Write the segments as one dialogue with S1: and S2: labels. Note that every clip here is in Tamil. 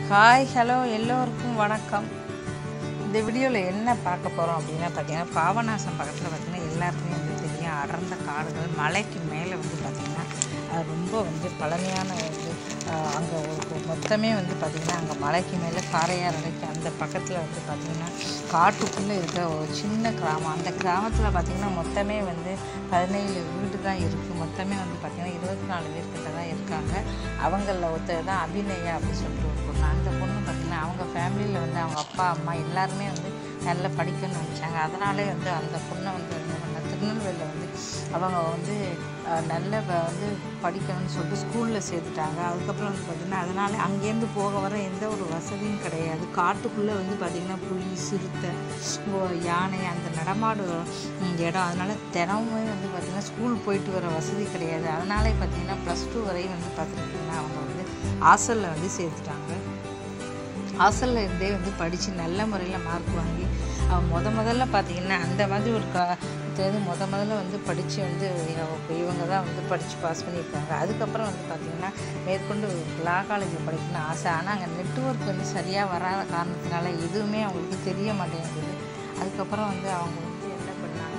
S1: ஹாய் ஹலோ எல்லோருக்கும் வணக்கம் இந்த வீடியோவில் என்ன பார்க்க போகிறோம் அப்படின்னா பார்த்தீங்கன்னா பாபநாசம் பக்கத்தில் பார்த்தீங்கன்னா எல்லாருக்குமே வந்து தெரியும் அடர்ந்த காடுகள் மலைக்கு மேலே வந்து பார்த்திங்கன்னா அது ரொம்ப வந்து பழமையான வந்து அங்கே ஒரு மொத்தமே வந்து பார்த்திங்கன்னா அங்கே மலைக்கு மேலே காரையார் அடைக்கு அந்த பக்கத்தில் வந்து பார்த்திங்கன்னா காட்டுக்குள்ளே இருக்கிற ஒரு சின்ன கிராமம் அந்த கிராமத்தில் பார்த்திங்கன்னா மொத்தமே வந்து பதினேழு வீடு தான் இருக்குது மொத்தமே வந்து பார்த்திங்கன்னா இருபத்தி நாலு பேர் கிட்ட தான் இருக்காங்க அவங்களில் ஒருத்தர் தான் அபிநயா அப்படின்னு சொல்லிட்டு ஒரு பொண்ணு அந்த பொண்ணு பார்த்திங்கன்னா அவங்க ஃபேமிலியில் வந்து அவங்க அப்பா அம்மா எல்லாருமே வந்து நல்லா படிக்கணும்னு நினச்சாங்க அதனாலே வந்து அந்த பொண்ணை வந்து என்ன பண்ண திருநெல்வேலியில் வந்து அவங்க வந்து அஹ், நல்ல வ- வந்து படிக்கணும்னு சொல்லிட்டு ஸ்கூலில் சேர்த்துட்டாங்க அதுக்கப்புறம் வந்து பார்த்திங்கன்னா அதனால் அங்கேருந்து போக வர எந்த ஒரு வசதியும் கிடையாது காட்டுக்குள்ளே வந்து பார்த்திங்கன்னா புலி சிறுத்தை ஓ- யானை அந்த நடமாடு ம், இடம் அதனால் தினமுமே வந்து பார்த்திங்கன்னா ஸ்கூல் போயிட்டு வர வசதி கிடையாது அதனாலே பார்த்திங்கன்னா ப்ளஸ் டூ வரையும் வந்து பார்த்துக்கிட்டிங்கன்னா அவங்க வந்து ஹாஸ்டலில் வந்து சேர்த்துட்டாங்க ஹாஸ்டலில் இருந்தே வந்து படித்து நல்ல முறையில் மார்க் வாங்கி அவன் முத முதல்ல பார்த்தீங்கன்னா அந்த மாதிரி ஒரு கா இது வந்து முத முதல்ல வந்து படித்து வந்து இவ- இவங்க தான் வந்து படித்து பாஸ் பண்ணியிருக்காங்க அதுக்கப்புறம் வந்து பார்த்திங்கன்னா மேற்கொண்டு லா காலேஜில் படிக்கணும்னு ஆசை ஆனால் அங்கே நெட்ஒர்க் வந்து சரியாக வராத காரணத்தினால எதுவுமே அவங்களுக்கு தெரிய மாட்டேங்குது அதுக்கப்புறம் வந்து அவங்க வந்து என்ன பண்ணாங்க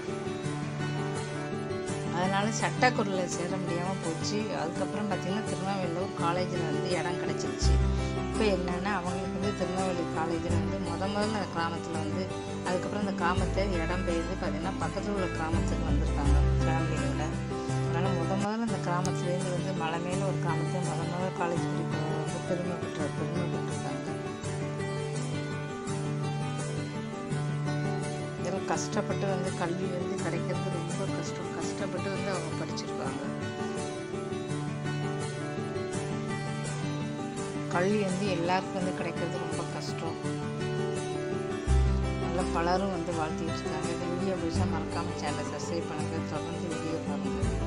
S1: அதனால் சட்டக்குறையில் சேர முடியாமல் போச்சு அதுக்கப்புறம் பார்த்திங்கன்னா திருநெல்வேலூர் காலேஜில் வந்து இடம் கிடச்சிருச்சு இப்போ என்னென்னா அவங்களுக்கு வந்து திருநெல்வேலி காலேஜில் வந்து முத முதல்ல அந்த கிராமத்தில் வந்து அதுக்கப்புறம் அந்த கிராமத்தை இடம் பெயர்ந்து பார்த்திங்கன்னா பக்கத்தில் உள்ள கிராமத்துக்கு வந்திருக்காங்க ஃபேமிலியோட அதனால் முத முதல்ல அந்த கிராமத்துலேருந்து வந்து மலை மேலே ஒரு கிராமத்தை முத முதல்ல காலேஜ் படிக்க வந்து பெருமை பெற்ற பெருமை பெற்றிருக்காங்க இதெல்லாம் கஷ்டப்பட்டு வந்து கல்வி வந்து கிடைக்கிறது ரொம்ப கஷ்டம் கஷ்டப்பட்டு வந்து அவங்க படிச்சிருக்காங்க கல்வி வந்து எல்லாருக்கும் வந்து கிடைக்கிறது ரொம்ப கஷ்டம் நல்லா பலரும் வந்து வாழ்த்திட்டு இருக்காங்க இந்த வீடியோ பிடிச்சா மறக்காமல் சேனலை சப்ஸ்கிரைப் பண்ணுங்கள் தொடர்ந்து வீடியோ பாருங்கள்